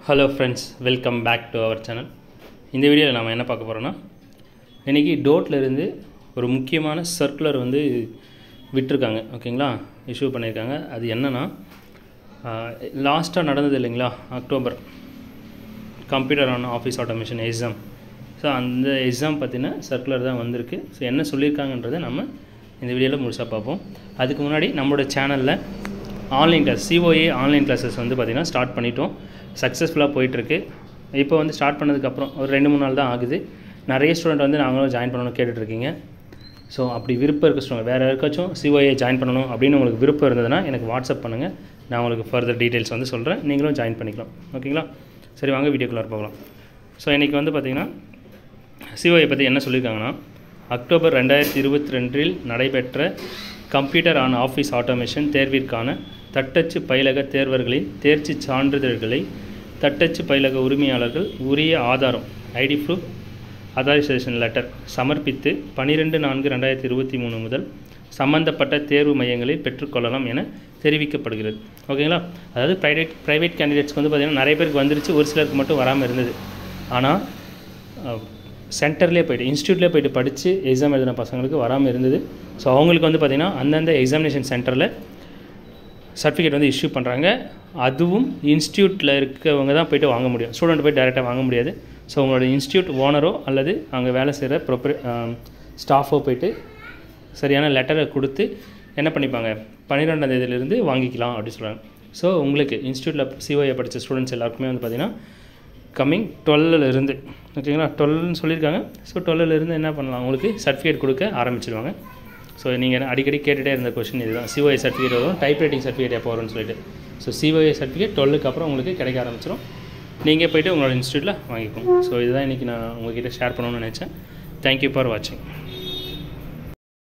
hello friends welcome back to our channel இந்த வீடியோவில் நம்ம என்ன பார்க்க போகிறோன்னா இன்றைக்கி டோட்லேருந்து ஒரு முக்கியமான சர்க்குலர் வந்து விட்டிருக்காங்க ஓகேங்களா இஷ்யூ பண்ணியிருக்காங்க அது என்னென்னா லாஸ்ட்டாக நடந்தது இல்லைங்களா October computer on office automation exam so அந்த எக்ஸாம் பற்றின சர்க்குலர் தான் வந்திருக்கு ஸோ என்ன சொல்லியிருக்காங்கன்றதை நம்ம இந்த வீடியோவில் முழுசாக பார்ப்போம் அதுக்கு முன்னாடி நம்மளோட சேனலில் online class COA online classes வந்து பார்த்திங்கன்னா ஸ்டார்ட் பண்ணிட்டோம் சக்ஸஸ்ஃபுல்லாக போயிட்டுருக்கு இப்போ வந்து ஸ்டார்ட் பண்ணதுக்கப்புறம் ஒரு ரெண்டு மூணு நாள் தான் ஆகுது நிறைய ஸ்டூடெண்ட் வந்து நாங்களும் ஜாயின் பண்ணணும்னு கேட்டுட்ருக்கீங்க ஸோ அப்படி விருப்பம் இருக்க ஸ்டூடெண்ட் வேறு யாருக்காச்சும் சிஓஏ ஜாயின் பண்ணணும் அப்படின்னு உங்களுக்கு விருப்பம் இருந்ததுன்னா எனக்கு வாட்ஸ்அப் பண்ணுங்கள் நான் உங்களுக்கு ஃபர்தர் டீட்டெயில்ஸ் வந்து சொல்கிறேன் நீங்களும் ஜாயின் பண்ணிக்கலாம் ஓகேங்களா சரி வாங்க வீடியோக்குள்ளே போகலாம் ஸோ இன்றைக்கி வந்து பார்த்திங்கன்னா சிஓஏ பற்றி என்ன சொல்லியிருக்காங்கன்னா அக்டோபர் ரெண்டாயிரத்தி இருபத்தி ரெண்டில் நடைபெற்ற கம்ப்யூட்டர் ஆன் ஆஃபீஸ் ஆட்டோமேஷன் தேர்விற்கான தட்டச்சு பயிலக தேர்வர்களின் தேர்ச்சி சான்றிதழ்களை தட்டச்சு பயிலக உரிமையாளர்கள் உரிய ஆதாரம் ஐடி ப்ரூஃப் அதாரிசேஷன் லெட்டர் சமர்ப்பித்து பன்னிரெண்டு நான்கு ரெண்டாயிரத்தி இருபத்தி மூணு முதல் சம்பந்தப்பட்ட தேர்வு மையங்களில் பெற்றுக்கொள்ளலாம் என தெரிவிக்கப்படுகிறது ஓகேங்களா அதாவது ப்ரைவேட் ப்ரைவேட் கேண்டிடேட்ஸ்க்கு வந்து பார்த்திங்கன்னா நிறைய பேருக்கு வந்துருச்சு ஒரு சிலருக்கு மட்டும் வராமல் இருந்தது ஆனால் சென்டர்லேயே போயிட்டு இன்ஸ்டியூட்லேயே போயிட்டு படித்து எக்ஸாம் எழுதின பசங்களுக்கு வராமல் இருந்தது ஸோ அவங்களுக்கு வந்து பார்த்திங்கன்னா அந்தந்த எக்ஸாமினேஷன் சென்டரில் சர்டிஃபிகேட் வந்து இஷ்யூ பண்ணுறாங்க அதுவும் இன்ஸ்டியூட்டில் இருக்கவங்க தான் போயிட்டு வாங்க முடியும் ஸ்டூடெண்ட் போய் டேரெக்டாக வாங்க முடியாது ஸோ உங்களோட இன்ஸ்டியூட் ஓனரோ அல்லது அங்கே வேலை செய்கிற ப்ரொப்ரே ஸ்டாஃபோ போயிட்டு சரியான லெட்டரை கொடுத்து என்ன பண்ணிப்பாங்க பன்னிரெண்டாம் தேதியிலேருந்து வாங்கிக்கலாம் அப்படின்னு சொல்கிறாங்க ஸோ உங்களுக்கு இன்ஸ்டியூட்டில் சிஓஏ படித்த ஸ்டூடெண்ட்ஸ் எல்லாருக்குமே வந்து பார்த்திங்கன்னா கம்மிங் டுவெல்லிருந்து ஓகேங்களா டுவெல்னு சொல்லியிருக்காங்க ஸோ டுவெல்லிருந்து என்ன பண்ணலாம் உங்களுக்கு சர்டிஃபிகேட் கொடுக்க ஆரம்பிச்சிருவாங்க ஸோ நீங்கள் அடிக்கடி கேட்டுகிட்டே இருந்த கொஷின் இதுதான் சிஓஏ சர்டிஃபிகேட் வரும் டைப் ரைட்டிங் சர்டிஃபிகேட் எப்போ வரும்னு சொல்லிட்டு ஸோ சிஓஏ சர்டிஃபிகேட் டுவெல்லுக்கு அப்புறம் உங்களுக்கு கிடைக்க ஆரம்பிச்சிடும் நீங்கள் போய்ட்டு உங்களோட இன்ஸ்டியூட்டில் வாங்கிக்கோங்க ஸோ இதுதான் இன்றைக்கி நான் உங்ககிட்ட ஷேர் பண்ணணும்னு நினச்சேன் தேங்க்யூ ஃபார் வாட்சிங்